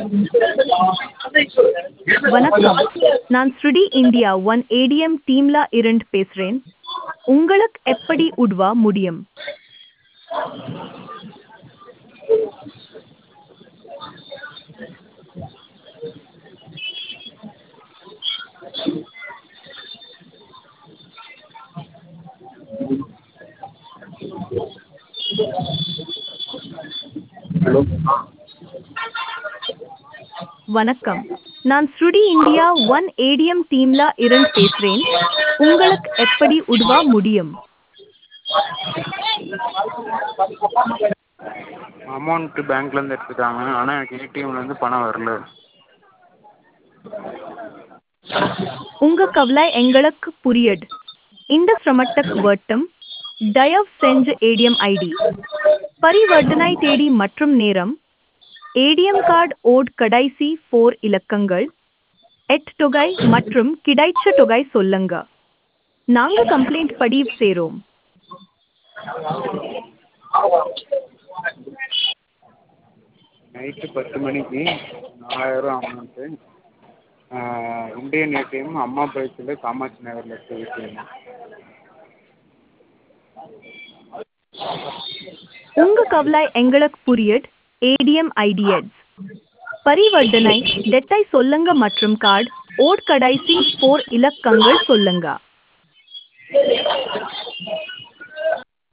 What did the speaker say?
வணக்கம் நான் ஸ்ருடி இந்தியா ஒன் ஏடிஎம் டீம்ல இருந்து பேசுறேன் உங்களுக்கு எப்படி உதவ முடியும் ஹலோ வணக்கம் நான் ஸ்ருடி இந்தியா ஒன் ஏடிஎம் டீம்ல இருந்து பேசுறேன் உங்களுக்கு எப்படி உதவ முடியும் அமௌண்ட்டு பேங்க்லேருந்து எடுத்துட்டாங்க ஆனால் எனக்கு ஏடிஎம்லேருந்து பணம் வரல உங்க கவலை எங்களுக்கு புரியுது இந்த சிரமத்துக்கு வட்டம் தயவு செஞ்சு ஏடிஎம் ஐடி பரிவர்த்தனை தேதி மற்றும் நேரம் ஏடிஎம் கார்டு ஓட் கடைசி ஃபோர் இலக்கங்கள் எட் தொகை மற்றும் கிடைச்ச தொகை சொல்லுங்க நாங்க கம்ப்ளைண்ட் பதிவு செய்றோம் நைட்டு பத்து மணிக்கு நாலாயிரம் அமௌண்ட்டு இந்தியன் ஏடிஎம் அம்மா பேச்சில் காமாட்சி நகரில் இருக்க ஏடிஎம் உங்க கவலை எங்களுக்கு புரியுது ஏடிஎம் ஐடிஎட்ஸ் பரிவர்த்தனை டெட்டை சொல்லுங்க மற்றும் கார்டு ஓட் கடைசி ஃபோர் இலக்கங்கள் சொல்லுங்க